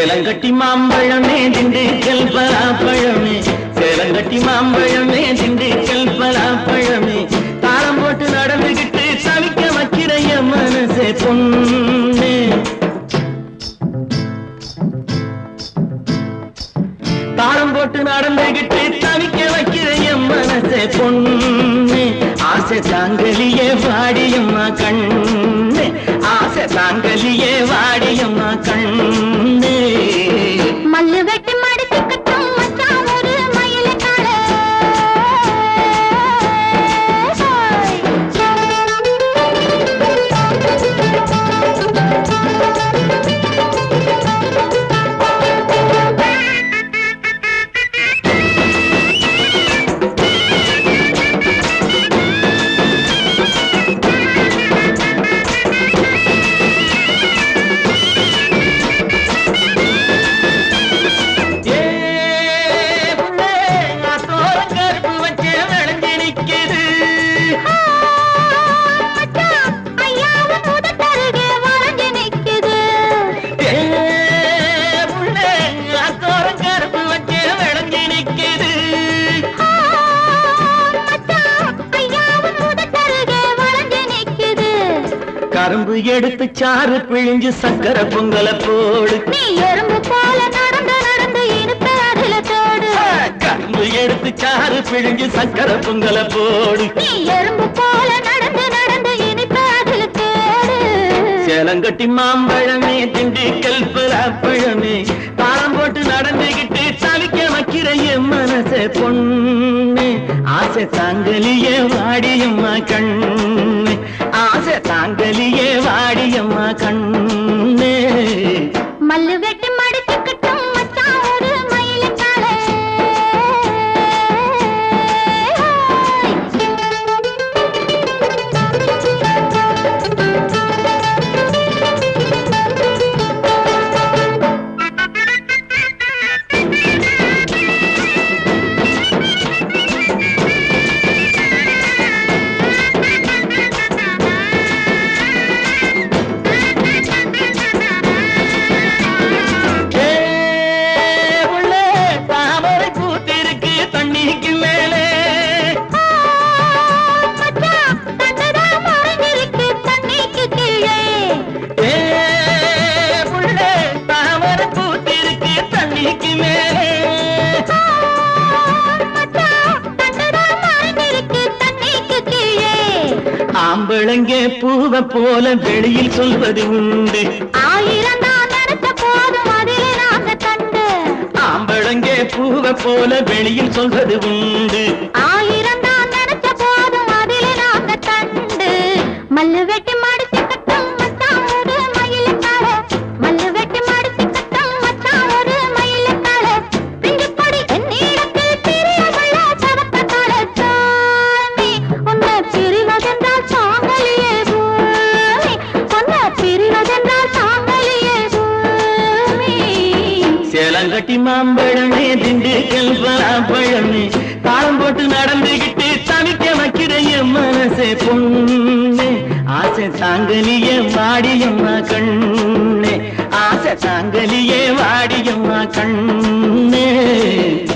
சேலங்கட்டி மாம்பழமே திண்டுக்கல் பலாப்பழமே சேலங்கட்டி மாம்பழமே திண்டுக்கல் பலாப்பழமே தாளம் போட்டு நடந்துகிட்டு தவிக்க வைக்கிற என் மனசே பொண்ணு தாளம் போட்டு நடந்துகிட்டு தவிக்க வைக்கிற என் மனசே பொண்ணு ஆசை தாங்கலியே வாடியம்மா கண்ணு ஆசை தாங்கலியே வாடியம்மா கண்ணு மல்லு வெட்டி மடிச்சு கட்டும் மச்சான் ஒரு மயிலக்கார ஏ புள்ளே, அத்தோரம் கருப்பு வச்சே விளைஞ்சு நிக்குது. மச்சான் ஐயாவும் உதட்டருகே வளைஞ்சு நிக்குது ஏ புள்ளே, அத்தோரம் கருப்பு வச்சே விளைஞ்சு நிக்குது. மச்சான் ஐயாவும் உதட்டருகே வளைஞ்சு நிக்குது கரும்பு எடுத்து சாறு பிழிஞ்சு சக்கரை பொங்கல போடு நீ எறும்பு போல நடந்து நடந்து இனிப்ப அதுல தோடு கரும்பு எடுத்து சாறு பிழிஞ்சு சக்கரை பொங்கல போடு நீ எறும்பு போல நடந்து நடந்து இனிப்ப அதுல தோடு சேலங்கட்டி மாம்பழமே திண்டுக்கல் பலாப்பழமே தாளம் போட்டு நடந்துகிட்டு தவிக்க வைக்கிற என் மனசே பொண்ணு ஆசை தாங்கலியே வாடியம்மா கண்ணு ஆசை தாங்கலியே வாடியம்மா கண்ணு மல்லு வெட்டி மடிச்சு கட்டும் மச்சான் ஒரு மயிலக்கால ஏ உள்ளே தாமரை பூத்திருக்கு தண்ணிக்கு மேலே மச்சான் தண்டுதான் மறைஞ்சிருக்கு தண்ணிக்கு கீழே ஏ உள்ளே தாமரை பூத்திருக்கு தண்ணிக்கு மேலே மச்சான் தண்டுதான் மறைஞ்சிருக்கு தண்ணிக்கு கீழே ஆம்பளங்கே பூவ போல வெளியில் சொல்வது உண்டு ஆயிரம் தான் நினைச்ச போதும் அதிலே நாங்க தண்டு ஆம்பளங்கே பூவ போல வெளியில் சொல்வது உண்டு ஆயிரம் தான் நினைச்ச போதும் அதிலே நாங்க தண்டு மல்லு வெட்டி மடிச்சு கட்டும் மச்சான் ஒரு மயிலக்கார மல்லு வெட்டி மடிச்சு கட்டும் மச்சான் ஒரு மயிலக்கார பிஞ்சு பொடி என்னிடத்தில் பிரியமுள்ள சவக்கத்தாழ சாமி உன்னை பிரிவதென்றால் சாங்கலியே பூமி உன்னை பிரிவதென்றால் சாங்கலியே பூமி சேலங்கட்டி மாம்பழமே திண்டுக்கல் பலாப்பழமே தாளம் போட்டு நடந்துகிட்டு தவிக்க வைக்கிற என் மனசே பொண்ணு ஆசை தாங்கலியே வாடியம்மா கண்ணே ஆசை தாங்கலியே வாடியம்மா கண்ணே